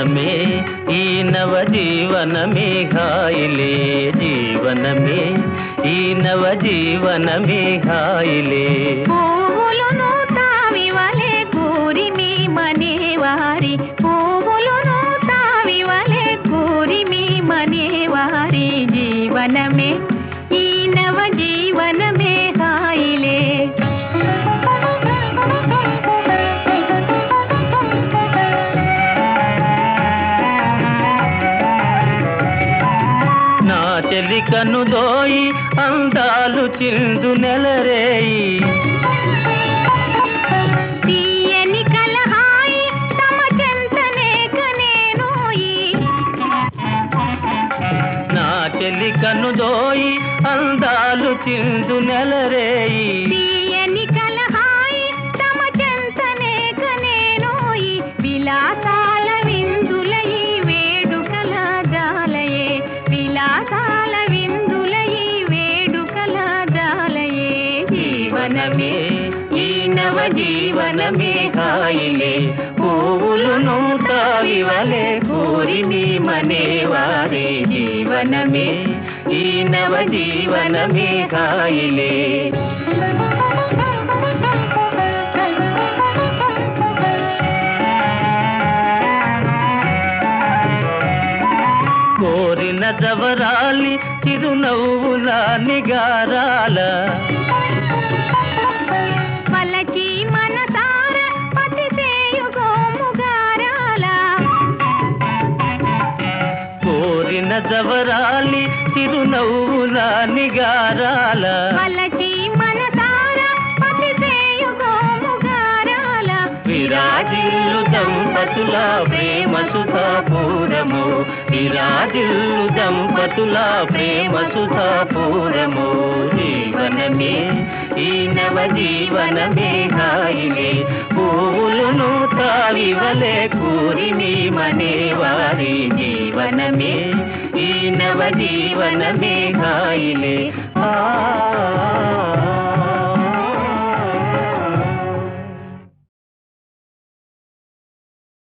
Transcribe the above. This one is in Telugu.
జీవనమే ఈ నవ జీవనమే హాయిలే జీవనమే ఈ నవ జీవనమే హాయిలే పువ్వులును తావివలే కూరిమి మనేవారి పువ్వులును తావివలే కూరిమి మనేవారి జీవనమే ఈ నవ జీవనమే హాయిలే నా చెలి కనుదోయి అందాలు చిందు నెలరేయి తీయని కలహాయి తమ చెంతనే కనేనోయి నా చెలి కనుదోయి అందాలు చిందు నెలరేయి తీయని కలహాయి తమ చెంతనే కనేనోయి విలాసాల విందులయి వేడుకల జాలయే విలాసాల విందులయి వేడుకల జాలయే జీవనమే ఈ నవ జీవనమే హాయిలే పువ్వులును తావివలే కోరిని మనేవారే జీవనమే ఈ నవ జీవనమే హాయిలే కోరిన జవరాలి చిరునవ్వుల నిగారాల పలకి మనసార పతి గోముగారాల కోరిన జవరాలి చిరునవ్వుల నిగారాల పలకి మనసార పతి గోముగారాల విరాజిల్లు దంపతుల ప్రేమ సుధాపూరము విరాజిల్లు దంపతుల ప్రేమ సుధాపూరము జీవనమే ఈ నవ జీవనమే హాయిలే పువ్వులును తావివలే కూరిని మనేవారి జీవనమే ఈ నవ జీవనమే హాయిలే ఆ